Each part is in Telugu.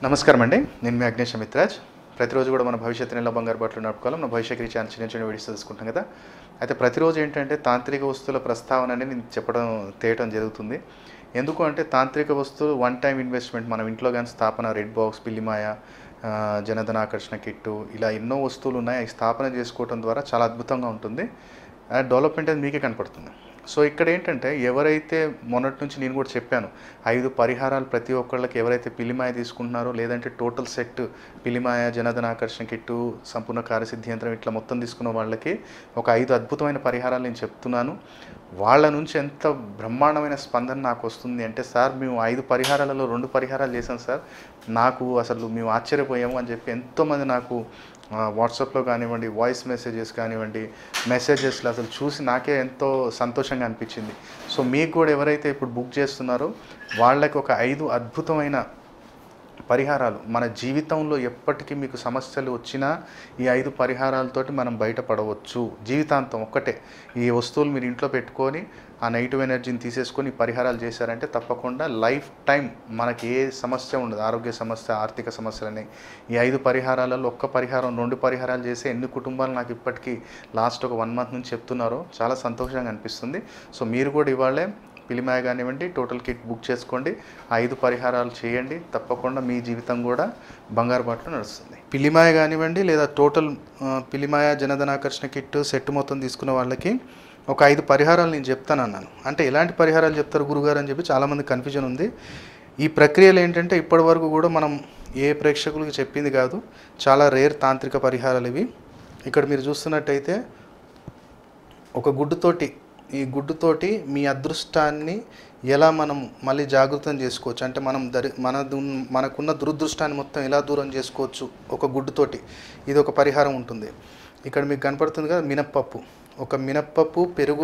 నమస్కారం అండి నేను మీ అగ్నేష్ మిత్రాజ్ ప్రతిరోజు కూడా మన భవిష్యత్తు నెల బంగారు బట్టలు నడుపుకోవాలి మన భవిష్యత్ రీచ్ చిన్న చిన్న వీడియోస్ తెలుసుకుంటాం కదా అయితే ప్రతిరోజు ఏంటంటే తాంత్రిక వస్తువుల ప్రస్తావన అనేది నేను చెప్పడం తేయటం జరుగుతుంది ఎందుకు అంటే తాంత్రిక వస్తువులు వన్ టైం ఇన్వెస్ట్మెంట్ మనం ఇంట్లో కానీ స్థాపన రెడ్ బాక్స్ పిల్లిమాయ ఆ, జనధన ఆకర్షణ కిట్టు ఇలా ఎన్నో వస్తువులు ఉన్నాయి అవి స్థాపన చేసుకోవడం ద్వారా చాలా అద్భుతంగా ఉంటుంది ఆ డెవలప్మెంట్ అనేది మీకే కనపడుతుంది సో ఇక్కడ ఏంటంటే ఎవరైతే మొన్నటి నుంచి నేను కూడా చెప్పాను ఐదు పరిహారాలు ప్రతి ఒక్కళ్ళకి ఎవరైతే పిలిమాయ తీసుకుంటున్నారో లేదంటే టోటల్ సెట్ పిలిమాయ జనధన ఆకర్షణ కిట్టు సంపూర్ణ కార్యసిద్ధి యంత్రం ఇట్లా మొత్తం తీసుకున్న వాళ్ళకి ఒక ఐదు అద్భుతమైన పరిహారాలు నేను చెప్తున్నాను వాళ్ళ నుంచి ఎంత బ్రహ్మాండమైన స్పందన నాకు వస్తుంది అంటే సార్ మేము ఐదు పరిహారాలలో రెండు పరిహారాలు చేశాం సార్ నాకు అసలు మేము ఆశ్చర్యపోయాము అని చెప్పి ఎంతోమంది నాకు ఆ, వాట్సాప్లో కానివ్వండి వాయిస్ మెసేజెస్ కానివ్వండి మెసేజెస్లో అసలు చూసి నాకే ఎంతో సంతోషంగా అనిపించింది సో మీకు కూడా ఎవరైతే ఇప్పుడు బుక్ చేస్తున్నారో వాళ్ళకి ఒక ఐదు అద్భుతమైన పరిహారాలు మన జీవితంలో ఎప్పటికీ మీకు సమస్యలు వచ్చినా ఈ ఐదు పరిహారాలతోటి మనం బయటపడవచ్చు జీవితాంతం ఒక్కటే ఈ వస్తువులు మీరు ఇంట్లో పెట్టుకొని ఆ నెగిటివ్ ఎనర్జీని తీసేసుకొని ఈ పరిహారాలు చేశారంటే తప్పకుండా లైఫ్ టైం మనకి ఏ సమస్య ఉండదు ఆరోగ్య సమస్య ఆర్థిక సమస్యలని ఈ ఐదు పరిహారాలలో ఒక్క పరిహారం రెండు పరిహారాలు చేసి ఎన్ని కుటుంబాలు నాకు ఇప్పటికీ లాస్ట్ ఒక వన్ మంత్ నుంచి చెప్తున్నారో చాలా సంతోషంగా అనిపిస్తుంది సో మీరు కూడా ఇవాళే పిలిమాయ కానివ్వండి టోటల్ కిట్ బుక్ చేసుకోండి ఆ ఐదు పరిహారాలు చేయండి తప్పకుండా మీ జీవితం కూడా బంగారు బాటలో నడుస్తుంది పిలిమాయ కానివ్వండి లేదా టోటల్ ఆ, పిలిమాయ జనధనాకర్షణ కిట్ సెట్ మొత్తం తీసుకున్న వాళ్ళకి ఒక ఐదు పరిహారాలు నేను చెప్తాను అన్నాను అంటే ఎలాంటి పరిహారాలు చెప్తారు గురుగారు అని చెప్పి చాలామంది కన్ఫ్యూజన్ ఉంది ఈ ప్రక్రియలు ఏంటంటే ఇప్పటి వరకు కూడా మనం ఏ ప్రేక్షకులకి చెప్పింది కాదు చాలా రేర్ తాంత్రిక పరిహారాలు ఇవి ఇక్కడ మీరు చూస్తున్నట్టయితే ఒక గుడ్డుతోటి ఈ గుడ్డుతోటి మీ అదృష్టాన్ని ఎలా మనం మళ్ళీ జాగృతం చేసుకోవచ్చు అంటే మనం దరి మన దున్- మనకున్న దురదృష్టాన్ని మొత్తం ఎలా దూరం చేసుకోవచ్చు ఒక గుడ్డుతోటి ఇది ఒక పరిహారం ఉంటుంది ఇక్కడ మీకు కనపడుతుంది కదా మినప్పప్పు ఒక మినప్పప్పు పెరుగు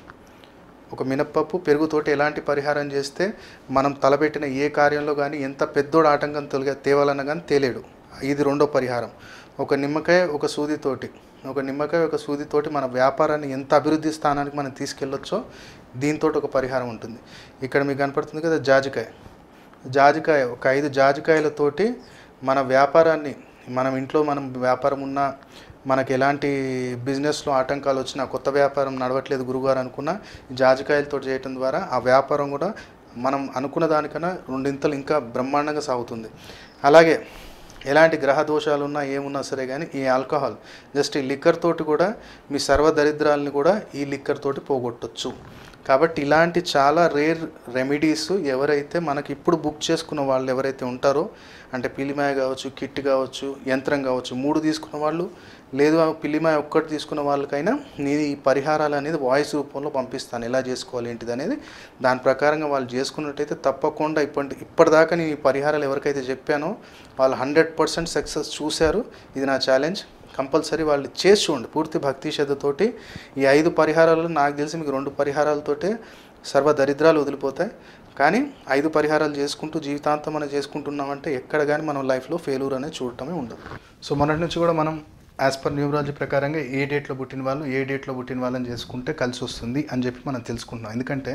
ఒక మినప్పప్పు పెరుగుతోటి ఎలాంటి పరిహారం చేస్తే మనం తలపెట్టిన ఏ కార్యంలో కానీ ఎంత పెద్దోడు ఆటంకం తొలగ తేవాలన్నా కానీ తేలేడు ఇది రెండో పరిహారం ఒక నిమ్మకాయ ఒక సూదితోటి ఒక నిమ్మకాయ ఒక సూదితోటి మన వ్యాపారాన్ని ఎంత అభివృద్ధి స్థానానికి మనం తీసుకెళ్ళొచ్చో దీంతో ఒక పరిహారం ఉంటుంది ఇక్కడ మీకు కనపడుతుంది కదా జాజికాయ జాజికాయ ఒక ఐదు జాజికాయలతోటి మన వ్యాపారాన్ని మనం ఇంట్లో మనం వ్యాపారం ఉన్నా మనకి ఎలాంటి బిజినెస్లో ఆటంకాలు వచ్చినా కొత్త వ్యాపారం నడవట్లేదు గురుగారు అనుకున్నా ఈ జాజికాయలతో చేయటం ద్వారా ఆ వ్యాపారం కూడా మనం అనుకున్న దానికన్నా రెండింతలు ఇంకా బ్రహ్మాండంగా సాగుతుంది అలాగే ఎలాంటి గ్రహ దోషాలు ఉన్నా ఏమున్నా సరే కానీ ఈ ఆల్కహాల్ జస్ట్ ఈ లిక్కర్ తోటి కూడా మీ సర్వదరిద్రాలని కూడా ఈ లిక్కర్ తోటి పోగొట్టొచ్చు కాబట్టి ఇలాంటి చాలా రేర్ రెమెడీస్ ఎవరైతే మనకి ఇప్పుడు బుక్ చేసుకున్న వాళ్ళు ఎవరైతే ఉంటారో అంటే పిల్లిమాయ కావచ్చు కిట్ కావచ్చు యంత్రం కావచ్చు మూడు తీసుకున్న వాళ్ళు లేదు ఆ పిల్లిమాయ ఒక్కటి తీసుకున్న వాళ్ళకైనా నేను ఈ పరిహారాలు అనేది వాయిస్ రూపంలో పంపిస్తాను ఎలా చేసుకోవాలి ఏంటిది అనేది దాని ప్రకారంగా వాళ్ళు చేసుకున్నట్టయితే తప్పకుండా ఇప్పటి ఇప్పటిదాకా నేను ఈ పరిహారాలు ఎవరికైతే చెప్పానో వాళ్ళు హండ్రెడ్ పర్సెంట్ సక్సెస్ చూశారు ఇది నా ఛాలెంజ్ కంపల్సరీ వాళ్ళు చేసి చూడండి పూర్తి భక్తి శ్రద్ధతోటి ఈ ఐదు పరిహారాలు నాకు తెలిసి మీకు రెండు పరిహారాలతోటే సర్వ దరిద్రాలు వదిలిపోతాయి కానీ ఐదు పరిహారాలు చేసుకుంటూ జీవితాంతం మనం చేసుకుంటున్నామంటే ఎక్కడ కానీ మనం లైఫ్లో ఫెయిల్యూర్ అనేది చూడటమే ఉండదు సో మొన్నటి నుంచి కూడా మనం యాజ్ పర్ న్యూమరాలజీ ప్రకారంగా ఏ డేట్లో పుట్టిన వాళ్ళు ఏ డేట్లో పుట్టిన వాళ్ళని చేసుకుంటే కలిసి వస్తుంది అని చెప్పి మనం తెలుసుకుంటున్నాం ఎందుకంటే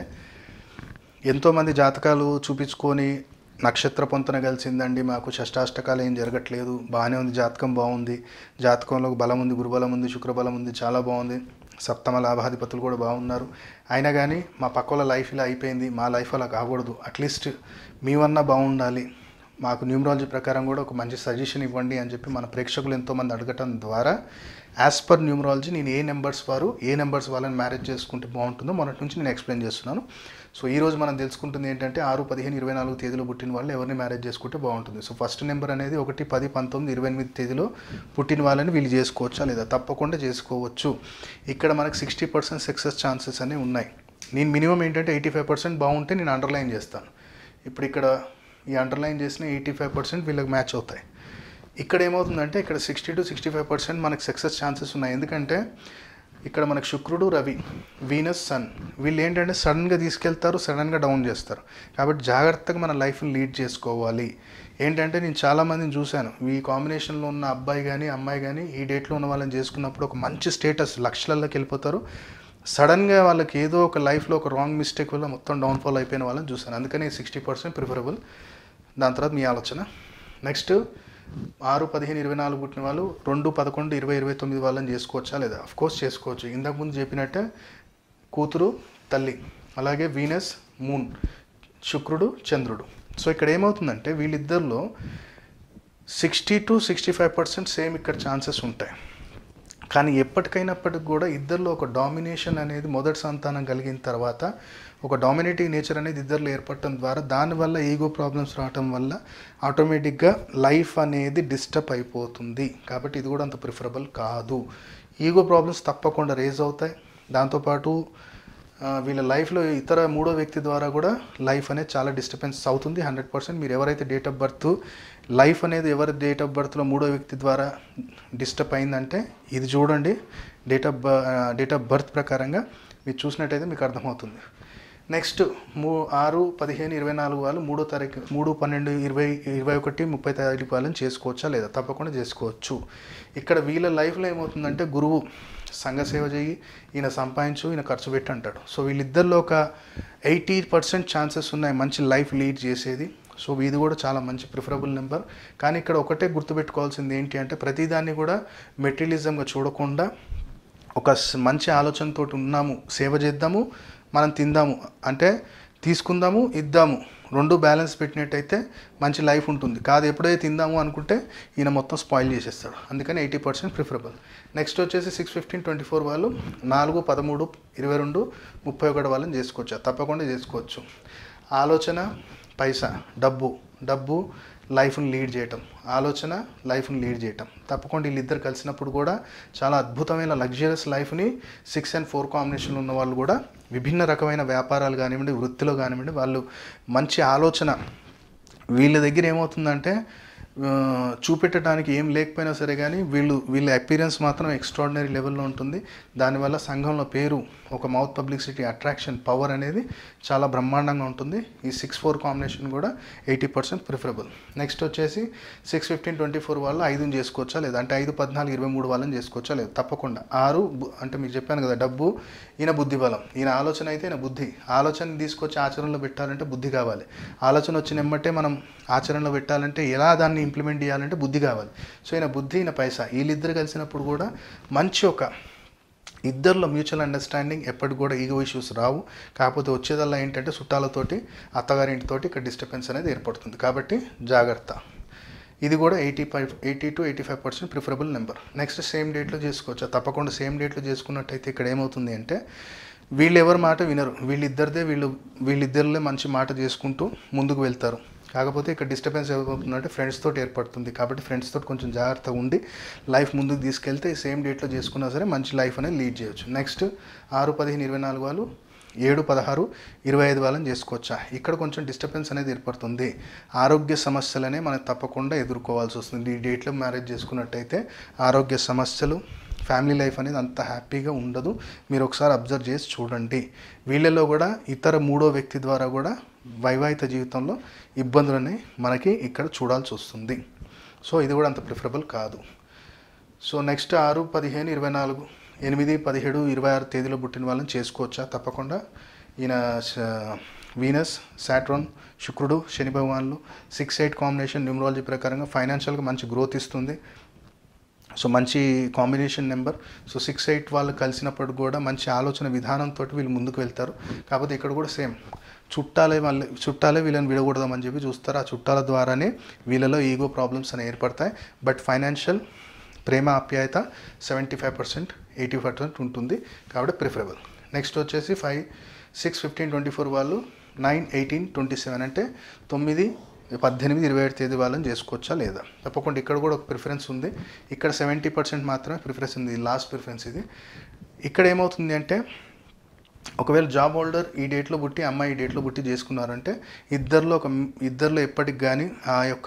ఎంతోమంది జాతకాలు చూపించుకొని నక్షత్ర పొంతన కలిసిందండి మాకు షష్టాష్టకాలు ఏం జరగట్లేదు బాగానే ఉంది జాతకం బాగుంది జాతకంలో బలం ఉంది గురుబలం ఉంది శుక్రబలం ఉంది చాలా బాగుంది సప్తమ లాభాధిపతులు కూడా బాగున్నారు అయినా కానీ మా పక్కల లైఫ్ ఇలా అయిపోయింది మా లైఫ్ అలా కాకూడదు అట్లీస్ట్ మీవన్నా బాగుండాలి మాకు న్యూమరాలజీ ప్రకారం కూడా ఒక మంచి సజెషన్ ఇవ్వండి అని చెప్పి మన ప్రేక్షకులు ఎంతోమంది అడగటం ద్వారా యాజ్ పర్ న్యూమరాలజీ నేను ఏ నెంబర్స్ వారు ఏ నెంబర్స్ వాళ్ళని మ్యారేజ్ చేసుకుంటే బాగుంటుందో మొన్నటి నుంచి నేను ఎక్స్ప్లెయిన్ చేస్తున్నాను సో ఈ రోజు మనం తెలుసుకుంటుంది ఏంటంటే ఆరు పదిహేను ఇరవై నాలుగు తేదీలో పుట్టిన వాళ్ళు ఎవరిని మ్యారేజ్ చేసుకుంటే బాగుంటుంది సో ఫస్ట్ నెంబర్ అనేది ఒకటి పది పంతొమ్మిది ఇరవై ఎనిమిది తేదీలో పుట్టిన వాళ్ళని వీళ్ళు చేసుకోవచ్చా లేదా తప్పకుండా చేసుకోవచ్చు ఇక్కడ మనకు సిక్స్టీ పర్సెంట్ సక్సెస్ ఛాన్సెస్ అనేవి ఉన్నాయి నేను మినిమం ఏంటంటే ఎయిటీ ఫైవ్ పర్సెంట్ బాగుంటే నేను అండర్లైన్ చేస్తాను ఇప్పుడు ఇక్కడ ఈ అండర్లైన్ చేసిన ఎయిటీ ఫైవ్ పర్సెంట్ వీళ్ళకి మ్యాచ్ అవుతాయి ఇక్కడ ఏమవుతుందంటే ఇక్కడ sixty to sixty five percent మనకి సక్సెస్ ఛాన్సెస్ ఉన్నాయి ఎందుకంటే ఇక్కడ మనకు శుక్రుడు రవి వీనస్ సన్ వీళ్ళు ఏంటంటే సడన్గా తీసుకెళ్తారు సడన్గా డౌన్ చేస్తారు కాబట్టి జాగ్రత్తగా మన లైఫ్ని లీడ్ చేసుకోవాలి ఏంటంటే నేను చాలామందిని చూశాను ఈ కాంబినేషన్లో ఉన్న అబ్బాయి కానీ అమ్మాయి కానీ ఈ డేట్లో ఉన్న వాళ్ళని చేసుకున్నప్పుడు ఒక మంచి స్టేటస్ లక్షలలోకి వెళ్ళిపోతారు సడన్గా వాళ్ళకి ఏదో ఒక లైఫ్లో ఒక రాంగ్ మిస్టేక్ వల్ల మొత్తం డౌన్ఫాల్ అయిపోయిన వాళ్ళని చూశాను అందుకని సిక్స్టీ పర్సెంట్ ప్రిఫరబుల్ దాని తర్వాత మీ ఆలోచన నెక్స్ట్ ఆరు పదిహేను ఇరవై నాలుగు పుట్టిన వాళ్ళు రెండు పదకొండు ఇరవై ఇరవై తొమ్మిది వాళ్ళని చేసుకోవచ్చా లేదా అఫ్ కోర్స్ చేసుకోవచ్చు ఇంతకు ముందు చెప్పినట్టే కూతురు తల్లి అలాగే వీనస్ మూన్ శుక్రుడు చంద్రుడు సో ఇక్కడ ఏమవుతుందంటే వీళ్ళిద్దరిలో sixty to sixty five percent same ఇక్కడ ఛాన్సెస్ ఉంటాయి కానీ ఎప్పటికైనప్పటికి కూడా ఇద్దరిలో ఒక డామినేషన్ అనేది మొదటి సంతానం కలిగిన తర్వాత ఒక డామినేటింగ్ నేచర్ అనేది ఇద్దరిలో ఏర్పడటం ద్వారా దానివల్ల ఈగో ప్రాబ్లమ్స్ రావటం వల్ల ఆటోమేటిక్గా లైఫ్ అనేది డిస్టర్బ్ అయిపోతుంది కాబట్టి ఇది కూడా అంత ప్రిఫరబుల్ కాదు ఈగో ప్రాబ్లమ్స్ తప్పకుండా రేజ్ అవుతాయి దాంతోపాటు ఆ, వీళ్ళ లైఫ్లో ఇతర మూడో వ్యక్తి ద్వారా కూడా లైఫ్ అనేది చాలా డిస్టర్బెన్స్ అవుతుంది హండ్రెడ్ పర్సెంట్ మీరు ఎవరైతే డేట్ ఆఫ్ బర్త్ లైఫ్ అనేది ఎవరి డేట్ ఆఫ్ బర్త్లో మూడో వ్యక్తి ద్వారా డిస్టర్బ్ అయిందంటే ఇది చూడండి date of date of birth ప్రకారంగా మీరు చూసినట్టయితే మీకు అర్థమవుతుంది నెక్స్ట్ మూ ఆరు పదిహేను ఇరవై నాలుగు వాళ్ళు మూడో తారీఖు మూడు పన్నెండు ఇరవై ఇరవై ఒకటి ముప్పై తారీఖు వాళ్ళని చేసుకోవచ్చా లేదా తప్పకుండా చేసుకోవచ్చు ఇక్కడ వీళ్ళ లైఫ్లో ఏమవుతుందంటే గురువు సంఘ సేవ చేయి ఈయన సంపాదించు ఈయన ఖర్చు పెట్టి అంటాడు సో వీళ్ళిద్దరిలో ఒక ఎయిటీ పర్సెంట్ ఛాన్సెస్ ఉన్నాయి మంచి లైఫ్ లీడ్ చేసేది సో ఇది కూడా చాలా మంచి ప్రిఫరబుల్ నెంబర్ కానీ ఇక్కడ ఒకటే గుర్తుపెట్టుకోవాల్సింది ఏంటి అంటే ప్రతిదాన్ని కూడా మెటీరియలిజంగా చూడకుండా ఒక స్- మంచి ఆలోచనతో ఉన్నాము సేవ చేద్దాము మనం తిందాము అంటే తీసుకుందాము ఇద్దాము రెండు బ్యాలెన్స్ పెట్టినట్టయితే మంచి లైఫ్ ఉంటుంది కాదు ఎప్పుడైతే తిందాము అనుకుంటే ఈయన మొత్తం స్పాయిల్ చేసేస్తాడు అందుకని ఎయిటీ పర్సెంట్ ప్రిఫరబుల్ నెక్స్ట్ వచ్చేసి సిక్స్ ఫిఫ్టీన్ ట్వంటీ ఫోర్ వాళ్ళు నాలుగు పదమూడు ఇరవై రెండు ముప్పై ఒకటి వాళ్ళని చేసుకోవచ్చు తప్పకుండా చేసుకోవచ్చు ఆలోచన పైసా డబ్బు డబ్బు లైఫ్ని లీడ్ చేయటం ఆలోచన లైఫ్ని లీడ్ చేయటం తప్పకుండా వీళ్ళిద్దరు కలిసినప్పుడు కూడా చాలా అద్భుతమైన లగ్జరియస్ లైఫ్ని సిక్స్ అండ్ ఫోర్ కాంబినేషన్లో ఉన్న వాళ్ళు కూడా విభిన్న రకమైన వ్యాపారాలు కానివ్వండి వృత్తిలో కానివ్వండి వాళ్ళు మంచి ఆలోచన వీళ్ళ దగ్గర ఏమవుతుందంటే ఆ, చూపెట్టడానికి ఏం లేకపోయినా సరే కానీ వీళ్ళు వీళ్ళ అపీరెన్స్ మాత్రం ఎక్స్ట్రాడినరీ లెవెల్లో ఉంటుంది దానివల్ల సంఘంలో పేరు ఒక మౌత్ పబ్లిసిటీ అట్రాక్షన్ పవర్ అనేది చాలా బ్రహ్మాండంగా ఉంటుంది ఈ సిక్స్ ఫోర్ కాంబినేషన్ కూడా ఎయిటీ పర్సెంట్ ప్రిఫరబుల్ నెక్స్ట్ వచ్చేసి సిక్స్ ఫిఫ్టీన్ ట్వంటీ ఫోర్ వల్ల ఐదుని చేసుకోవచ్చా లేదా అంటే ఐదు పద్నాలుగు ఇరవై మూడు వాళ్ళని చేసుకోవచ్చా లేదు తప్పకుండా ఆరు బు- అంటే మీకు చెప్పాను కదా డబ్బు ఈయన బుద్ధి బలం ఈయన ఆలోచన అయితే ఈయన బుద్ధి ఆలోచన తీసుకొచ్చి ఆచరణలో పెట్టాలంటే బుద్ధి కావాలి ఆలోచన వచ్చిన ఎమ్మటే మనం ఆచరణలో పెట్టాలంటే ఎలా దాన్ని ఇంప్లిమెంట్ చేయాలంటే బుద్ధి కావాలి సో ఈయన బుద్ధి ఈయన పైసా వీళ్ళిద్దరు కలిసినప్పుడు కూడా మంచి ఒక ఇద్దరిలో మ్యూచువల్ అండర్స్టాండింగ్ ఎప్పటికి కూడా ఈగో ఇష్యూస్ రావు కాకపోతే వచ్చేదల్లా ఏంటంటే చుట్టాలతోటి అత్తగారింటితోటి ఇక్కడ డిస్టర్బెన్స్ అనేది ఏర్పడుతుంది కాబట్టి జాగ్రత్త ఇది కూడా eighty five eighty two eighty five percent preferable number next same డేట్లో చేసుకోవచ్చు తప్పకుండా సేమ్ డేట్లో చేసుకున్నట్టయితే ఇక్కడ ఏమవుతుంది అంటే వీళ్ళు ఎవరి మాట వినరు వీళ్ళిద్దరిదే వీళ్ళు వీళ్ళిద్దరిలో మంచి మాట చేసుకుంటూ ముందుకు వెళ్తారు కాకపోతే ఇక్కడ డిస్టర్బెన్స్ ఏమవుతుందంటే ఫ్రెండ్స్ తోటి ఏర్పడుతుంది కాబట్టి ఫ్రెండ్స్ తోటి కొంచెం జాగ్రత్తగా ఉండి లైఫ్ ముందుకు తీసుకెళ్తే సేమ్ డేట్లో చేసుకున్నా సరే మంచి లైఫ్ అనేది లీడ్ చేయొచ్చు నెక్స్ట్ ఆరు పదిహేను ఇరవై నాలుగు వాళ్ళు ఏడు పదహారు ఇరవై ఐదు వాళ్ళని చేసుకోవచ్చా ఇక్కడ కొంచెం డిస్టర్బెన్స్ అనేది ఏర్పడుతుంది ఆరోగ్య సమస్యలనే మనం తప్పకుండా ఎదుర్కోవాల్సి వస్తుంది ఈ డేట్లో మ్యారేజ్ చేసుకున్నట్టయితే ఆరోగ్య సమస్యలు ఫ్యామిలీ లైఫ్ అనేది అంత హ్యాపీగా ఉండదు మీరు ఒకసారి అబ్జర్వ్ చేసి చూడండి వీళ్ళలో కూడా ఇతర మూడో వ్యక్తి ద్వారా కూడా వైవాహిక జీవితంలో ఇబ్బందులని మనకి ఇక్కడ చూడాల్సి వస్తుంది సో ఇది కూడా అంత ప్రిఫరబుల్ కాదు సో నెక్స్ట్ ఆరు పదిహేను ఇరవై నాలుగు ఎనిమిది పదిహేడు ఇరవై ఆరు తేదీలో పుట్టిన వాళ్ళని చేసుకోవచ్చా తప్పకుండా ఈయన స- వీనస్ సాట్రాన్ శుక్రుడు శని భగవాన్లు సిక్స్ ఎయిట్ కాంబినేషన్ న్యూమరాలజీ ప్రకారంగా ఫైనాన్షియల్గా మంచి గ్రోత్ ఇస్తుంది సో మంచి combination number so six eight వాళ్ళు కలిసినప్పుడు కూడా మంచి ఆలోచన విధానంతో వీళ్ళు ముందుకు వెళ్తారు కాకపోతే ఇక్కడ కూడా సేమ్ చుట్టాలే వాళ్ళ చుట్టాలే వీళ్ళని విడకూడదామని చెప్పి చూస్తారు ఆ చుట్టాల ద్వారానే వీళ్ళలో ఈగో ప్రాబ్లమ్స్ అనేవి ఏర్పడతాయి బట్ ఫైనాన్షియల్ ప్రేమ ఆప్యాయత seventy five percent eighty percent ఉంటుంది కాబట్టి ప్రిఫరబుల్ నెక్స్ట్ వచ్చేసి five six fifteen twenty four వాళ్ళు నైన్ ఎయిటీన్ ట్వంటీ సెవెన్ అంటే తొమ్మిది పద్దెనిమిది ఇరవై ఏడు తేదీ వాళ్ళని చేసుకోవచ్చా లేదా తప్పకుండా ఇక్కడ కూడా ఒక ప్రిఫరెన్స్ ఉంది ఇక్కడ సెవెంటీ పర్సెంట్ మాత్రమే ప్రిఫరెన్స్ ఉంది లాస్ట్ ప్రిఫరెన్స్ ఇది ఇక్కడ ఏమవుతుంది అంటే ఒకవేళ జాబ్ హోల్డర్ ఈ డేట్లో పుట్టి అమ్మాయి ఈ డేట్లో పుట్టి చేసుకున్నారంటే ఇద్దరిలో ఒక ఇద్దరిలో ఎప్పటికి కానీ ఆ యొక్క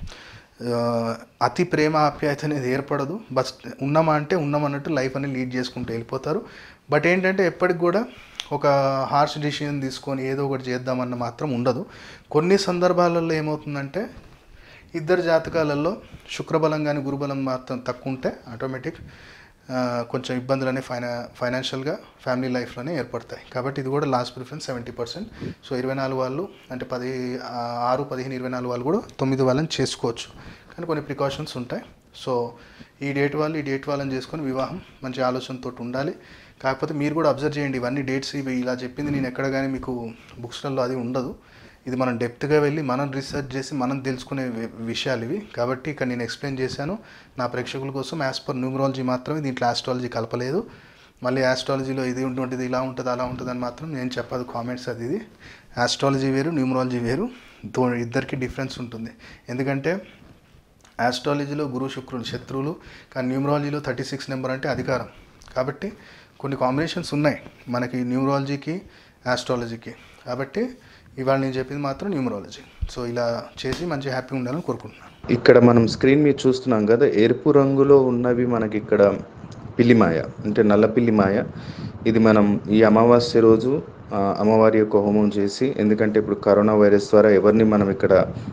ఆ, అతి ప్రేమ ఆప్యాయత అనేది ఏర్పడదు బస్ ఉన్నామా అంటే ఉన్నామన్నట్టు లైఫ్ అనేది లీడ్ చేసుకుంటూ వెళ్ళిపోతారు బట్ ఏంటంటే ఎప్పటికి కూడా ఒక హార్ష్ డిసిషన్ తీసుకొని ఏదో ఒకటి చేద్దామన్న మాత్రం ఉండదు కొన్ని సందర్భాలలో ఏమవుతుందంటే ఇద్దరు జాతకాలలో శుక్రబలం కానీ గురుబలం మాత్రం తక్కువ ఉంటే ఆటోమేటిక్ ఆ, కొంచెం ఇబ్బందులు అనేవి ఫైనా ఫైనాన్షియల్గా ఫ్యామిలీ లైఫ్లోనే ఏర్పడతాయి కాబట్టి ఇది కూడా last preference seventy percent so ఇరవై నాలుగు వాళ్ళు అంటే పది ఆ, ఆరు పదిహేను ఇరవై నాలుగు వాళ్ళు కూడా తొమ్మిది వాళ్ళని చేసుకోవచ్చు కానీ కొన్ని ప్రికాషన్స్ ఉంటాయి సో ఈ డేట్ వాళ్ళు ఈ డేట్ వాళ్ళని చేసుకొని వివాహం మంచి ఆలోచనతో ఉండాలి కాకపోతే మీరు కూడా అబ్జర్వ్ చేయండి ఇవన్నీ డేట్స్ ఇవి ఇలా చెప్పింది నేను ఎక్కడ కానీ మీకు బుక్స్లలో అది ఉండదు ఇది మనం డెప్త్గా వెళ్ళి మనం రీసెర్చ్ చేసి మనం తెలుసుకునే వి- విషయాలు ఇవి కాబట్టి ఇక్కడ నేను ఎక్స్ప్లెయిన్ చేశాను నా ప్రేక్షకుల కోసం యాజ్ పర్ న్యూమరాలజీ మాత్రమే దీంట్లో ఆస్ట్రాలజీ కలపలేదు మళ్ళీ ఆస్ట్రాలజీలో ఇది ఉంటుంది ఇలా ఉంటుంది అలా ఉంటుంది అని మాత్రం నేను చెప్పదు కామెంట్స్ అది ఇది ఆస్ట్రాలజీ వేరు న్యూమరాలజీ వేరు దో ఇద్దరికి డిఫరెన్స్ ఉంటుంది ఎందుకంటే ఆస్ట్రాలజీలో గురు శుక్రులు శత్రువులు కానీ న్యూమరాలజీలో థర్టీ సిక్స్ నెంబర్ అంటే అధికారం కాబట్టి కొన్ని కాంబినేషన్స్ ఉన్నాయి మనకి న్యూమరాలజీకి ఆస్ట్రాలజీకి కాబట్టి ఇవాళ నేను చెప్పింది మాత్రం న్యూమరాలజీ సో ఇలా చేసి మంచి హ్యాపీగా ఉండాలని కోరుకుంటున్నాను ఇక్కడ మనం స్క్రీన్ మీద చూస్తున్నాం కదా ఎరుపు రంగులో ఉన్నవి మనకి ఇక్కడ పిల్లిమాయ అంటే నల్ల పిల్లిమాయ ఇది మనం ఈ అమావాస్య రోజు ఆ, అమ్మవారి యొక్క హోమం చేసి ఎందుకంటే ఇప్పుడు కరోనా వైరస్ ద్వారా ఎవరిని మనం ఇక్కడ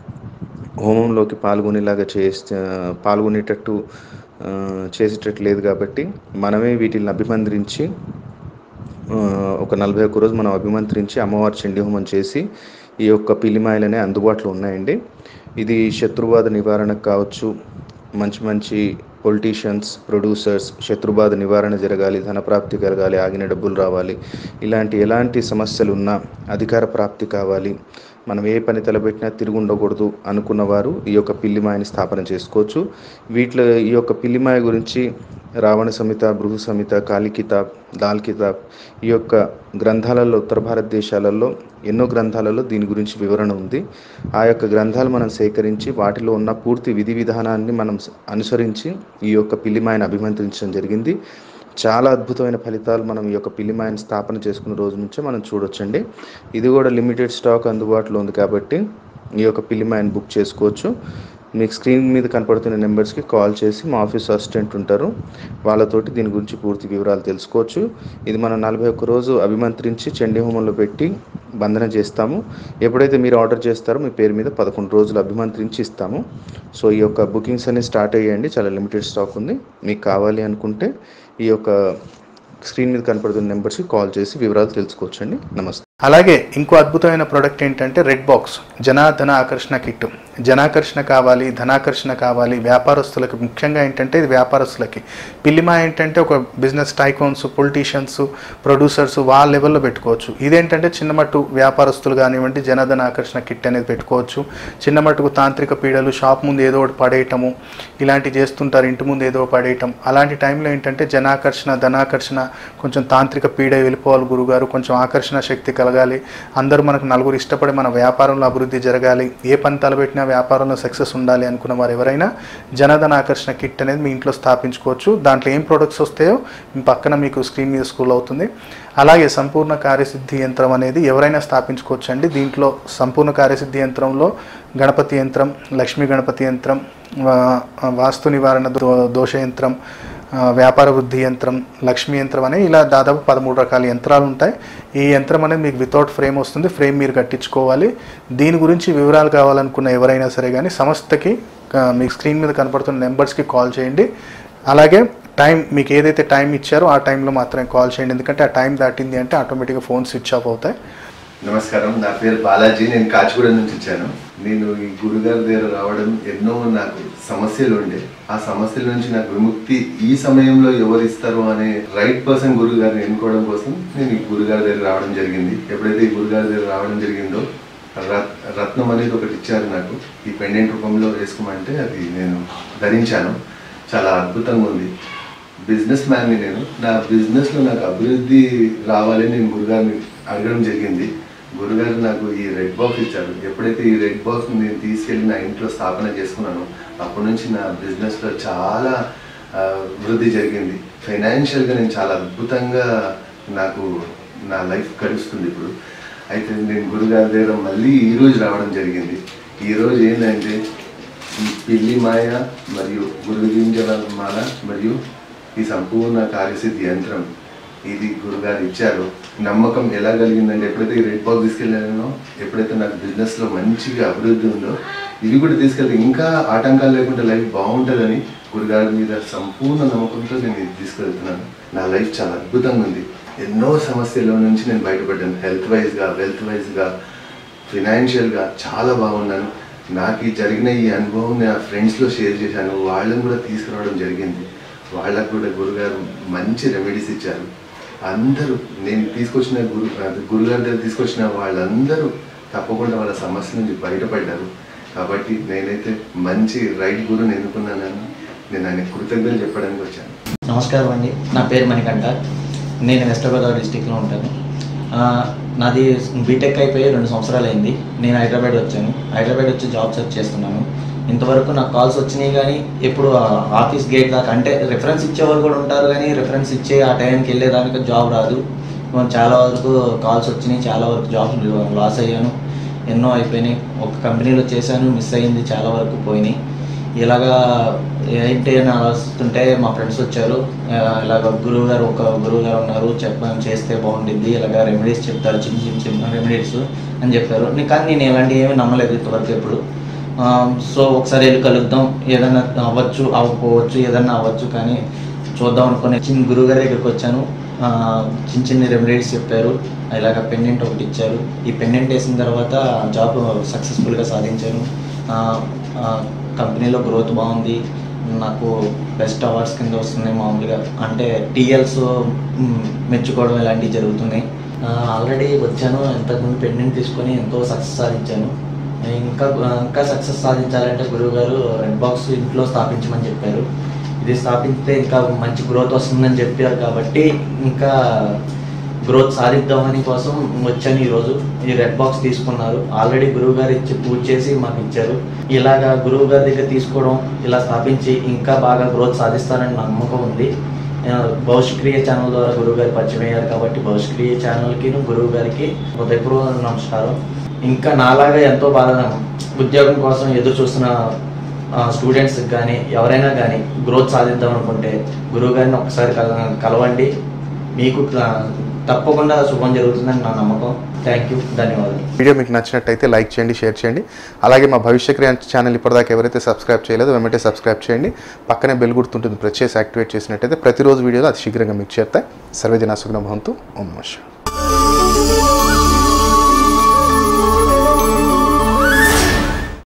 హోమంలోకి పాల్గొనేలాగా చేస్తే పాల్గొనేటట్టు ఆ, చేసేటట్టు లేదు కాబట్టి మనమే వీటిని అభిమంత్రించి ఆ, ఒక నలభై ఒక్క రోజు మనం అభిమంత్రించి అమ్మవారి చండీ హోమం చేసి ఈ యొక్క పిల్లిమాయలనే అందుబాటులో ఉన్నాయండి ఇది శత్రుబాధ నివారణకు కావచ్చు మంచి మంచి పొలిటీషియన్స్ ప్రొడ్యూసర్స్ శత్రుబాధ నివారణ జరగాలి ధనప్రాప్తి కలగాలి ఆగిన డబ్బులు రావాలి ఇలాంటి ఎలాంటి సమస్యలు ఉన్నా అధికార ప్రాప్తి కావాలి మనం ఏ పని తలపెట్టినా తిరిగి ఉండకూడదు అనుకున్న వారు ఈ యొక్క పిల్లిమాయని స్థాపన చేసుకోవచ్చు వీటిలో ఈ యొక్క పిల్లిమాయ గురించి రావణ సంహిత భృగు సంహిత కాళీ కితాబ్ దాల్ కితాబ్ ఈ యొక్క గ్రంథాలలో ఉత్తర భారతదేశాలలో ఎన్నో గ్రంథాలలో దీని గురించి వివరణ ఉంది ఆ యొక్క గ్రంథాలు మనం సేకరించి వాటిలో ఉన్న పూర్తి విధి విధానాన్ని మనం అనుసరించి ఈ యొక్క పిల్లిమాయను అభిమంత్రించడం జరిగింది చాలా అద్భుతమైన ఫలితాలు మనం ఈ యొక్క పిల్లిమాయని స్థాపన చేసుకున్న రోజు నుంచే మనం చూడొచ్చండి ఇది కూడా లిమిటెడ్ స్టాక్ అందుబాటులో ఉంది కాబట్టి ఈ యొక్క పిల్లిమాయని బుక్ చేసుకోవచ్చు మీకు స్క్రీన్ మీద కనపడుతున్న నెంబర్స్కి కాల్ చేసి మా ఆఫీస్ అసిస్టెంట్ ఉంటారు వాళ్ళతోటి దీని గురించి పూర్తి వివరాలు తెలుసుకోవచ్చు ఇది మనం నలభై ఒక్క రోజు అభిమంత్రించి చండీ హోమంలో పెట్టి బంధన చేస్తాము ఎప్పుడైతే మీరు ఆర్డర్ చేస్తారో మీ పేరు మీద పదకొండు రోజులు అభిమంత్రించి ఇస్తాము సో ఈ యొక్క బుకింగ్స్ అనేవి స్టార్ట్ అయ్యాయండి చాలా లిమిటెడ్ స్టాక్ ఉంది మీకు కావాలి అనుకుంటే ఈ యొక్క స్క్రీన్ మీద కనపడుతున్న నెంబర్స్కి కాల్ చేసి వివరాలు తెలుసుకోవచ్చండి నమస్తే అలాగే ఇంకో అద్భుతమైన ప్రోడక్ట్ ఏంటంటే రెడ్ బాక్స్ జనాధన ఆకర్షణ కిట్ జనాకర్షణ కావాలి ధనాకర్షణ కావాలి వ్యాపారస్తులకి ముఖ్యంగా ఏంటంటే ఇది వ్యాపారస్తులకి పిల్లిమా ఏంటంటే ఒక బిజినెస్ టైకోన్స్ పొలిటీషియన్స్ ప్రొడ్యూసర్స్ వాళ్ళ లెవెల్లో పెట్టుకోవచ్చు ఇదేంటంటే చిన్నమట్టు వ్యాపారస్తులు కానివ్వండి జనాధన ఆకర్షణ కిట్ అనేది పెట్టుకోవచ్చు చిన్నమట్టుకు తాంత్రిక పీడలు షాప్ ముందు ఏదో ఒకటి పడేయటము ఇలాంటివి చేస్తుంటారు ఇంటి ముందు ఏదో ఒకటి పడేయటం అలాంటి టైంలో ఏంటంటే జనాకర్షణ ధనాకర్షణ కొంచెం తాంత్రిక పీడ వెళ్ళిపోవాలి గురుగారు కొంచెం ఆకర్షణ శక్తి కలగాలి అందరూ మనకు నలుగురు ఇష్టపడి మన వ్యాపారంలో అభివృద్ధి జరగాలి ఏ పని తలపెట్టినా వ్యాపారంలో సక్సెస్ ఉండాలి అనుకున్న వారు ఎవరైనా జనధన ఆకర్షణ కిట్ అనేది మీ ఇంట్లో స్థాపించుకోవచ్చు దాంట్లో ఏం ప్రొడక్ట్స్ వస్తాయో మీ పక్కన మీకు స్క్రీన్ మీద స్కూల్ అవుతుంది అలాగే సంపూర్ణ కార్యసిద్ధి యంత్రం అనేది ఎవరైనా స్థాపించుకోవచ్చు అండి దీంట్లో సంపూర్ణ కార్యసిద్ధి యంత్రంలో గణపతి యంత్రం లక్ష్మీ గణపతి యంత్రం వా- వాస్తు నివారణ దో- దోష యంత్రం ఆ, వ్యాపార వృద్ధి యంత్రం లక్ష్మీ యంత్రం అనే ఇలా దాదాపు పదమూడు రకాల యంత్రాలు ఉంటాయి ఈ యంత్రం అనేది మీకు వితౌట్ ఫ్రేమ్ వస్తుంది ఫ్రేమ్ మీరు కట్టించుకోవాలి దీని గురించి వివరాలు కావాలనుకున్న ఎవరైనా సరే కానీ సంస్థకి ఆ, మీకు స్క్రీన్ మీద కనపడుతున్న నెంబర్స్కి కాల్ చేయండి అలాగే టైం మీకు ఏదైతే టైం ఇచ్చారో ఆ టైంలో మాత్రమే కాల్ చేయండి ఎందుకంటే ఆ టైం దాటింది అంటే ఆటోమేటిక్గా ఫోన్ స్విచ్ ఆఫ్ అవుతాయి నమస్కారం నా పేరు బాలాజీ నేను కాచిగూడ నుంచి వచ్చాను నేను ఈ గురుగారి దగ్గర రావడం ఎన్నో నాకు సమస్యలు ఉండే ఆ సమస్యల నుంచి నాకు విముక్తి ఈ సమయంలో ఎవరు ఇస్తారు అనే రైట్ పర్సన్ గురువు గారిని ఎన్నుకోవడం కోసం నేను ఈ గురుగారి దగ్గర రావడం జరిగింది ఎప్పుడైతే ఈ గురుగారి దగ్గర రావడం జరిగిందో రత్- రత్నం అనేది ఒకటి ఇచ్చారు నాకు ఈ పెండెంట్ రూపంలో వేసుకోమంటే అది నేను ధరించాను చాలా అద్భుతంగా ఉంది బిజినెస్ మ్యాన్ని నేను నా బిజినెస్లో నాకు అభివృద్ధి రావాలని నేను గురుగారిని అడగడం జరిగింది గురుగారు నాకు ఈ రెడ్ బాక్స్ ఇచ్చారు ఎప్పుడైతే ఈ రెడ్ బాక్స్ నేను తీసుకెళ్ళి నా ఇంట్లో స్థాపన చేసుకున్నానో అప్పటి నుంచి నా బిజినెస్లో చాలా ఆ, వృద్ధి జరిగింది ఫైనాన్షియల్గా నేను చాలా అద్భుతంగా నాకు నా లైఫ్ గడుస్తుంది ఇప్పుడు అయితే నేను గురుగారి దగ్గర మళ్ళీ ఈరోజు రావడం జరిగింది ఈరోజు ఏంటంటే ఈ పిల్లి మాయ మరియు గురుగింజల మాల మరియు ఈ సంపూర్ణ కార్యసిద్ధి యంత్రం ఇది గురుగారు ఇచ్చారు నమ్మకం ఎలా కలిగిందంటే ఎప్పుడైతే ఈ రెడ్ బాక్స్ తీసుకెళ్ళానో ఎప్పుడైతే నాకు బిజినెస్లో మంచిగా అభివృద్ధి ఉందో ఇవి కూడా తీసుకెళ్తే ఇంకా ఆటంకాలు లేకుండా లైఫ్ బాగుంటుందని గురుగారి మీద సంపూర్ణ నమ్మకంతో నేను ఇది తీసుకెళ్తున్నాను నా లైఫ్ చాలా అద్భుతంగా ఉంది ఎన్నో సమస్యల నుంచి నేను బయటపడ్డాను హెల్త్ వైజ్గా వెల్త్ వైజ్గా ఫినాన్షియల్గా చాలా బాగున్నాను నాకు ఈ జరిగిన ఈ అనుభవం నా ఫ్రెండ్స్లో షేర్ చేశాను వాళ్ళని కూడా తీసుకురావడం జరిగింది వాళ్ళకు కూడా గురుగారు మంచి రెమెడీస్ ఇచ్చారు అందరూ నేను తీసుకొచ్చిన గురు అది గురుగారి దగ్గర తీసుకొచ్చిన వాళ్ళందరూ తప్పకుండా వాళ్ళ సమస్య నుంచి బయటపడ్డారు కాబట్టి నేనైతే మంచి రైట్ గురుని ఎన్నుకున్నానని నేను ఆయన కృతజ్ఞతలు చెప్పడానికి వచ్చాను నమస్కారం అండి నా పేరు మణికంఠ నేను వెస్ట్ గోదావరి డిస్టిక్లో ఉంటాను ఆ, నాది బీటెక్ అయిపోయి రెండు సంవత్సరాలు అయింది నేను హైదరాబాద్ వచ్చాను హైదరాబాద్ వచ్చి జాబ్ సెర్చ్ చేస్తున్నాను ఇంతవరకు నాకు కాల్స్ వచ్చినాయి కానీ ఎప్పుడు ఆ ఆఫీస్ గేట్ దాకా అంటే రిఫరెన్స్ ఇచ్చేవాళ్ళు కూడా ఉంటారు కానీ రిఫరెన్స్ ఇచ్చే ఆ టైంకి వెళ్ళేదానికి జాబ్ రాదు మనం చాలా వరకు కాల్స్ వచ్చినాయి చాలా వరకు జాబ్స్ లాస్ అయ్యాను ఎన్నో అయిపోయినాయి ఒక కంపెనీలో చేశాను మిస్ అయ్యింది చాలా వరకు పోయినాయి ఇలాగా ఏంటి అని ఆలోచిస్తుంటే మా ఫ్రెండ్స్ వచ్చారు ఆ, ఇలాగ గురువు గారు ఒక గురువు గారు ఉన్నారు చెప్పాను చేస్తే బాగుండిద్ది ఇలాగ రెమెడీస్ చెప్తారు చిన్న చిన్న చిన్న రెమెడీస్ అని చెప్పారు నే- కానీ నేను ఇలాంటివి ఏమీ నమ్మలేదు ఇంతవరకు ఎప్పుడు ఆ, సో ఒకసారి వెళ్ళి కలుద్దాం ఏదైనా అవ్వచ్చు అవ్వకపోవచ్చు ఏదైనా అవ్వచ్చు కానీ చూద్దాం అనుకుని చిన్న గురువు గారి దగ్గరికి వచ్చాను ఆ, చిన్న చిన్న రెమెడీస్ చెప్పారు ఇలాగ పెండెంట్ ఒకటి ఇచ్చారు ఈ పెండెంట్ వేసిన తర్వాత జాబ్ సక్సెస్ఫుల్గా సాధించాను ఆ, ఆ, కంపెనీలో గ్రోత్ బాగుంది నాకు బెస్ట్ అవార్డ్స్ కింద వస్తున్నాయి మామూలుగా అంటే టీఎల్స్ మెచ్చుకోవడం ఇలాంటివి జరుగుతున్నాయి ఆల్రెడీ వచ్చాను ఇంతకుముందు పెండెంట్ తీసుకొని ఎంతో సక్సెస్ సాధించాను ఇంకా ఇంకా సక్సెస్ సాధించాలంటే గురువు గారు రెడ్ బాక్స్ ఇంట్లో స్థాపించమని చెప్పారు ఇది స్థాపిస్తే ఇంకా మంచి గ్రోత్ వస్తుందని చెప్పారు కాబట్టి ఇంకా గ్రోత్ సాధిద్దామని కోసం వచ్చాను ఈరోజు ఈ రెడ్ బాక్స్ తీసుకున్నారు ఆల్రెడీ గురువు గారు ఇచ్చి పూజ చేసి మాకు ఇచ్చారు ఇలాగా గురువు గారి దగ్గర తీసుకోవడం ఇలా స్థాపించి ఇంకా బాగా గ్రోత్ సాధిస్తానని నమ్మకం ఉంది ఆ, భవిష్క్రియ ఛానల్ ద్వారా గురువు గారు పరిచయం అయ్యారు కాబట్టి భవిష్క్రియ ఛానల్కి గురువు గారికి హృదయపూర్వక నమస్కారం ఇంకా నాలాగా ఎంతో బాగా ఉద్యోగం కోసం ఎదురు చూస్తున్న స్టూడెంట్స్కి కానీ ఎవరైనా కానీ గ్రోత్ సాధిద్దాం అనుకుంటే గురువు గారిని ఒకసారి కల కలవండి మీకు ఆ, తప్పకుండా శుభం జరుగుతుందని నా నమ్మకం థ్యాంక్ యూ ధన్యవాదాలు వీడియో మీకు నచ్చినట్టయితే లైక్ చేయండి షేర్ చేయండి అలాగే మా భవిష్య క్రియ ఛానల్ ఇప్పటిదాకా ఎవరైతే సబ్స్క్రైబ్ చేయలేదో వెంటనే సబ్స్క్రైబ్ చేయండి పక్కనే బెల్ గుర్తుంటుంది ప్రెస్ చేసి యాక్టివేట్ చేసినట్టయితే ప్రతిరోజు వీడియోలో అతి శీఘ్రంగా మీకు చేరుతాయి సర్వేజన సుగ్న భవంతు ఓం నమః శివాయ.